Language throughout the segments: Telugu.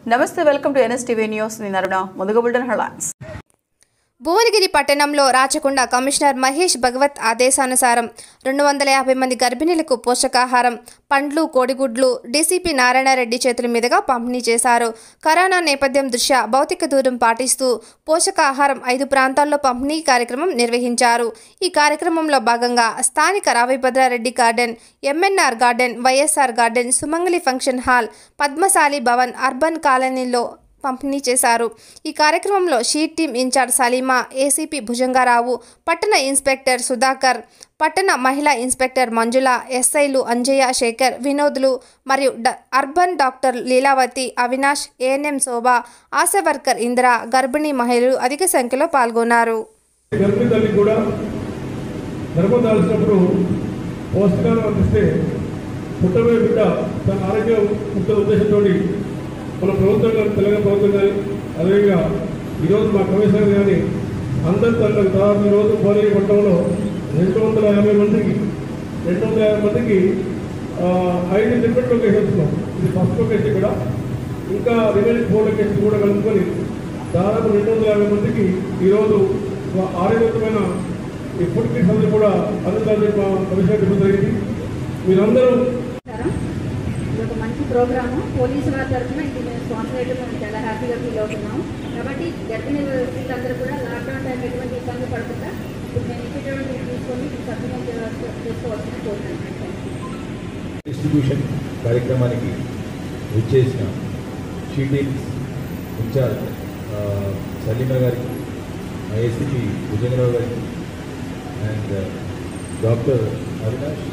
నమస్తే వెల్కమ్ టు ఎన్ఎస్టీవీ న్యూస్ నేను అరుణ ముందుగా బుల్టన్ హెడ్లైన్స్ భువనగిరి పట్టణంలో రాచకొండ కమిషనర్ మహేష్ భగవత్ ఆదేశానుసారం రెండు వందల యాభై మంది గర్భిణీలకు పోషకాహారం పండ్లు కోడిగుడ్లు డీసీపీ నారాయణరెడ్డి చేతుల మీదుగా పంపిణీ చేశారు కరోనా నేపథ్యం దృష్ట్యా భౌతిక దూరం పాటిస్తూ పోషకాహారం ఐదు ప్రాంతాల్లో పంపిణీ కార్యక్రమం నిర్వహించారు ఈ కార్యక్రమంలో భాగంగా స్థానిక Ravibhadrareddy garden MNR garden YSR garden Sumangali function hall Padmashali Bhavan urban కాలనీలో పంపిణీ చేశారు ఈ కార్యక్రమంలో sheet team incharge Salima ACP Bhujangarao పట్టణ ఇన్స్పెక్టర్ సుధాకర్ పట్టణ మహిళా ఇన్స్పెక్టర్ మంజుల ఎస్ఐలు అంజయ్య శేఖర్ వినోద్లు మరియు డ- urban doctor Leelavathi Avinash ANM Shobha ASHA worker Indira గర్భిణీ మహిళలు అధిక సంఖ్యలో పాల్గొన్నారు గర్భిణీ తల్లి కూడా గర్భం దాల్చినప్పుడు పౌష్టికాలను అందిస్తే పుట్టబోయే బిడ్డ తన ఆరోగ్య ముఖ్య ఉద్దేశంతో మన ప్రభుత్వం కానీ తెలంగాణ ప్రభుత్వం కానీ అదేవిధంగా ఈరోజు మా కమిషనర్ కానీ అందరి తల్లి దాదాపు ఈరోజు భోజన పట్టణంలో రెండు వందల యాభై మందికి రెండు వందల యాభై మందికి ఆ, ఐదు డిఫరెంట్ లొకేషన్స్లో ఇది ఫస్ట్ లొకేషన్ ఇక్కడ ఇంకా రిమైనింగ్ ఫోర్ లొకేషన్ కూడా కలుపుకొని దాదాపు రెండు వందల యాభై మందికి ఈరోజు ఒక ఆరోగ్యకరమైన ఈ ఫుడ్ కిట్స్ అందరూ కూడా అందించాలని మా కమిషనర్ చెప్పడం జరిగింది మీరందరూ నమస్కారం ఇది ఒక మంచి ప్రోగ్రాము పోలీసు వారి తరఫున ఇది మేము స్పాన్సర్ చేయడం మేము చాలా హ్యాపీగా ఫీల్ అవుతున్నాం కాబట్టి గర్భిణీ స్త్రీలందరూ కూడా లాక్డౌన్ టైం ఎటువంటి ఇబ్బంది పడకుండా ఇప్పుడు మేము ఇచ్చేటువంటి తీసుకొని సద్వినియోగం చేయాల్సి- చేసుకోవాల్సిన కోరుతున్నాను డిస్ట్రిబ్యూషన్ కార్యక్రమానికి విచ్చేసిన షీటీమ్స్ ఇన్ఛార్జ్ ఆ, సలీమా గారికి ఏసీపీ భుజంగరావు గారికి and doctor Avinash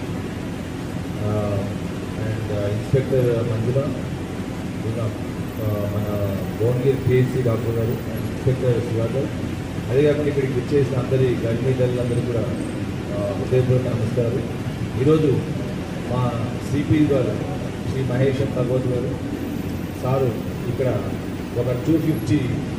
and inspector Manjula ఇంకా ఆ, మన భువనగిరి పిహెచ్సి డాక్టర్ గారు అండ్ ఇన్స్పెక్టర్ శివాకర్ అదే కాకుండా ఇక్కడికి విచ్చేసిన అందరి గర్భిణీ తల్లులందరూ కూడా ఆ, హృదయపూర్వక నమస్కారాలు ఈరోజు మా సిపి గారు శ్రీ మహేష్ భగవత్ గారు సారు ఇక్కడ ఒక టూ ఫిఫ్టీ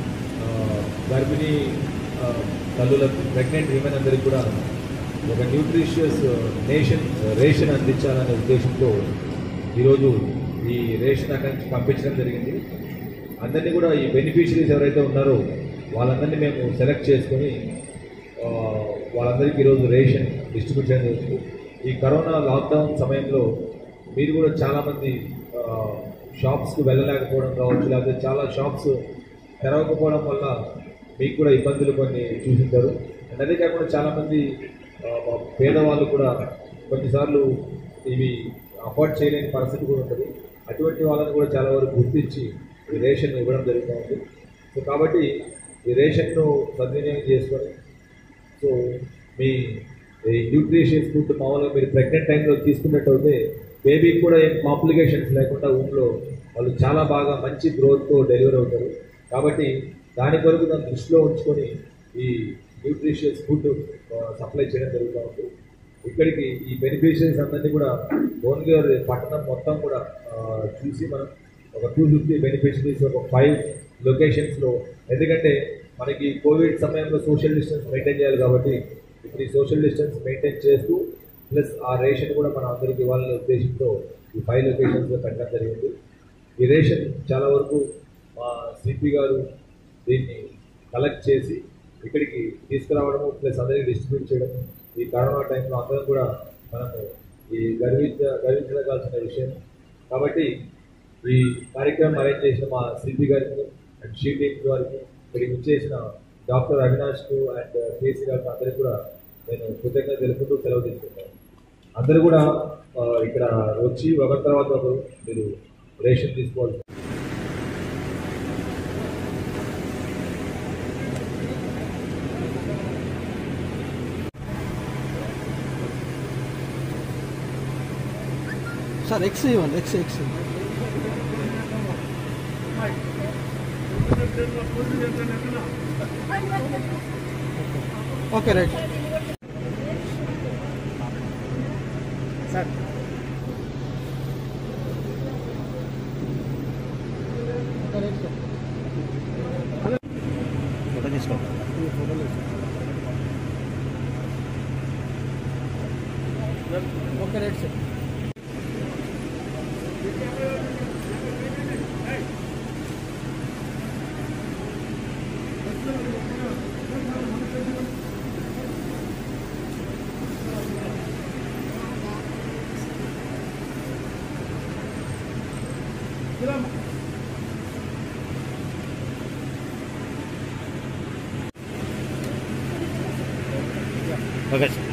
గర్భిణీ ఆ, తల్లులకు ప్రెగ్నెంట్ విమెన్ అందరికీ కూడా ఒక న్యూట్రిషియస్ నేషన్ రేషన్ అందించాలనే ఉద్దేశంతో ఈరోజు ఈ రేషన్ అక్కడి నుంచి పంపించడం జరిగింది అందరినీ కూడా ఈ బెనిఫిషరీస్ ఎవరైతే ఉన్నారో వాళ్ళందరినీ మేము సెలెక్ట్ చేసుకొని ఆ, వాళ్ళందరికీ ఈరోజు రేషన్ డిస్ట్రిబ్యూట్ చేయడం జరుగుతుంది ఈ కరోనా లాక్డౌన్ సమయంలో మీరు కూడా చాలామంది షాప్స్కి వెళ్ళలేకపోవడం కావచ్చు లేకపోతే చాలా షాప్స్ తెరవకపోవడం వల్ల మీకు కూడా ఇబ్బందులు కొన్ని చూసింటారు అండ్ అదే కాకుండా చాలామంది ఆ, మా పేదవాళ్ళు కూడా కొన్నిసార్లు ఇవి అఫోర్డ్ చేయలేని పరిస్థితి కూడా ఉంటుంది అటువంటి వాళ్ళని కూడా చాలా వరకు గుర్తించి ఈ రేషన్ ఇవ్వడం జరుగుతూ ఉంది సో కాబట్టి ఈ రేషన్ను సద్వినియోగం చేసుకొని సో మీ న్యూట్రిషియస్ ఫుడ్ మామూలుగా మీరు ప్రెగ్నెంట్ టైంలో తీసుకున్నట్టయితే బేబీకి కూడా ఏం కాంప్లికేషన్స్ లేకుండా ఊళ్ళో వాళ్ళు చాలా బాగా మంచి గ్రోత్తో డెలివరీ అవుతారు కాబట్టి దాని కొరకు దాన్ని దృష్టిలో ఉంచుకొని ఈ న్యూట్రిషియస్ ఫుడ్ సప్లై చేయడం జరుగుతూ ఉంది ఇక్కడికి ఈ బెనిఫిషరీస్ అందరినీ కూడా భువనగిరి పట్టణం మొత్తం కూడా ఆ, చూసి మనం ఒక టూ ఫిఫ్టీ బెనిఫిషరీస్ ఒక ఫైవ్ లొకేషన్స్లో ఎందుకంటే మనకి కోవిడ్ సమయంలో సోషల్ డిస్టెన్స్ మెయింటైన్ చేయాలి కాబట్టి ఇప్పుడు ఈ సోషల్ డిస్టెన్స్ మెయింటైన్ చేస్తూ ప్లస్ ఆ రేషన్ కూడా మనం అందరికి ఇవ్వాలనే ఉద్దేశంతో ఈ ఫైవ్ లొకేషన్స్లో పెట్టడం జరిగింది ఈ రేషన్ చాలా వరకు మా సిపి గారు దీన్ని కలెక్ట్ చేసి ఇక్కడికి తీసుకురావడము ప్లస్ అందరికి డిస్ట్రిబ్యూట్ చేయడం ఈ కరోనా టైంలో అందరం కూడా మనము ఈ గర్వించ గర్వించదగాల్సిన విషయం కాబట్టి ఈ కార్యక్రమం అరేంజ్ చేసిన మా సిపి గారికి అండ్ షీ టీమ్ గారికి ఇక్కడికి వచ్చేసిన డాక్టర్ అవినాష్కు అండ్ కేసీ గారికి అందరికీ కూడా నేను కృతజ్ఞత తెలుపుతూ సెలవు తీసుకుంటాను అందరూ కూడా ఆ, ఇక్కడ వచ్చి ఒకరి తర్వాత ఒకరు మీరు రేషన్ తీసుకోవాలి సార్ ఎక్స్ ఇవ్వండి X X okay right photo తీసుకో okay right sir okay sir